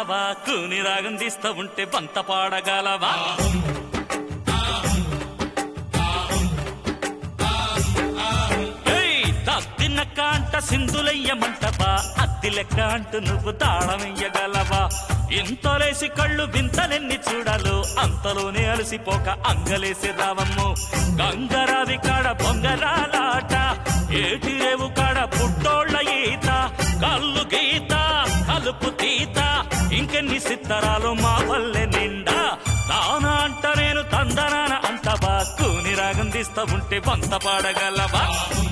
అంటవా కూని రాగం తీస్తా ఉంటే బంత పాడగలవా ఏయ్, తద్దిన కాంట సింధులయ్యమంటవా అత్తి లెక్క అంటూ నువ్వు తాళమయ్యగలవా ఇంతలేసి కళ్ళు వింతలెన్ని చూడాలో అంతలోనే అలసిపోక అంగలేసి రావమ్ము గంగరావి కాడ బొంగరాలాట ఏటి రేవు కాడ పుట్టోళ్ళ ఈత కళ్ళు గీత కలుపు తీత ఇంకెన్ని సిత్తరాలు మా వల్లే నిండా తానా అంట నేను తందనాన అంటవా కూని రాగం తీస్తా ఉంటే వంత పాడగలవా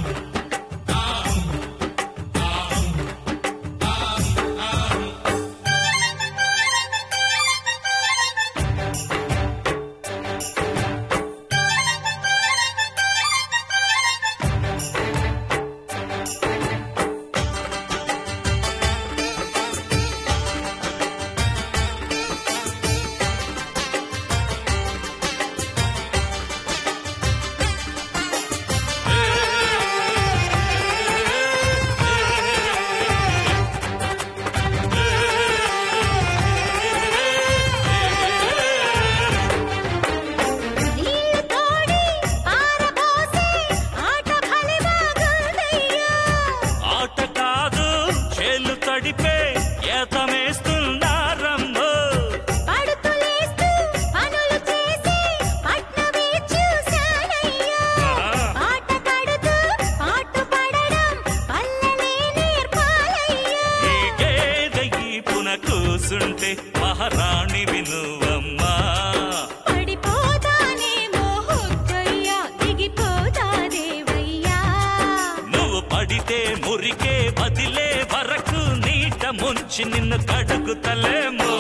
నీళ్ళు తోడి ఆరబోసి ఆట భలే బాగుందయ్యా ఆట కాదు చేలు తడిపే ఏతమేస్తున్నారమ్మో పడుతులేస్తూ పనులు చేసి పట్నమే చూశానయ్యా పాట పడుతూ పాటు పడడం పల్లెలే నేర్పాలయ్యా ఈ గేదె ఈ పున కూసుంటే మహారాణి వినువమ్మా పడిపోతానేమో హొక్కయ్యా దిగిపోతాదేవయ్యా నువ్వు పడితే మురికే బదిలే వరకు నీట ముంచి నిన్ను కడుగుతలేమో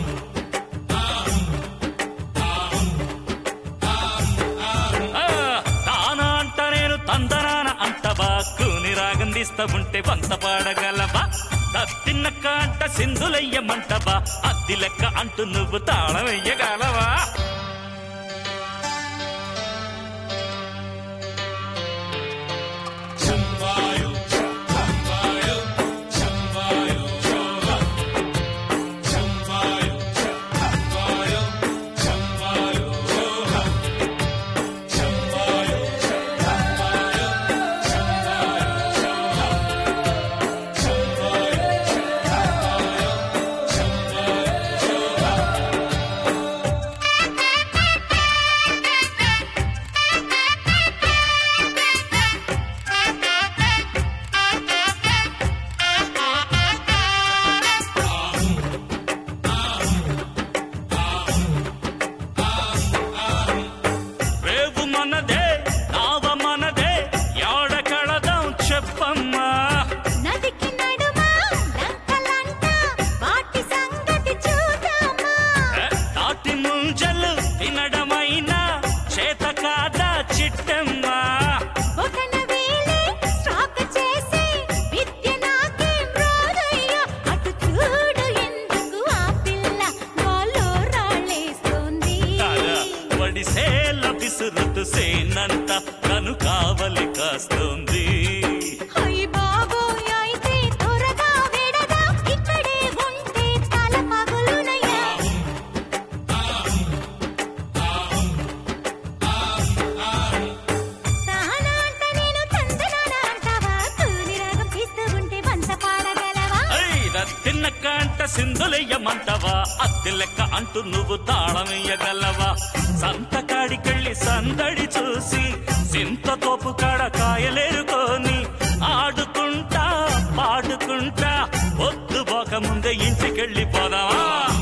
ఆ, తానా అంట నేను తందనాన అంటవా కూని రాగం తీస్తా ఉంటే వంత పాడగలవా తత్తిన్న కాంట సింధులయ్యమంటవా అద్ది లెక్క అంటూ నువ్వు తాళం వెయ్యగలవా రేవు మనదే నావ మనదే యాడ కళదాం చెప్పమ్మా నదికి నడుమా లంకలంట వాటి సంగతి చూద్దామా ఏ, తాటి ముంజలు తినడమైనా చేత కాదా చిట్టమ్మా ఒకన వేలే స్టాక్ చేసి విద్య నాకేం రాదయ్యా అటు చూడు ఎందుకు ఆ పిల్ల నాలో రాళ్ళేస్తోంది తారా వడిసేల విసురుతు సేనంత కను కావలి కాస్తుంది అయ్ బాబోయ్ అయితే త్వరగా వెడదా ఇక్కడే ఉంటే తల పగులునయ్యా తానా అంట నేను తందనానా అంటావా కూని రాగం తీస్తూ ఉంటే వంత పాడగలవా ఐ రత్తిన్న కాంట సింధులయ్యమంటవా అద్దె లెక్క అంటూ నువ్వు తాళమయ్యగలవా సంతకాడికెళ్ళి సందడి చూసి సింత తోపు కాడ కాయలేరుకొని ఆడుకుంటా పాడుకుంటా పొద్దు పోక ముందే ఇంటికెళ్ళి పోదావా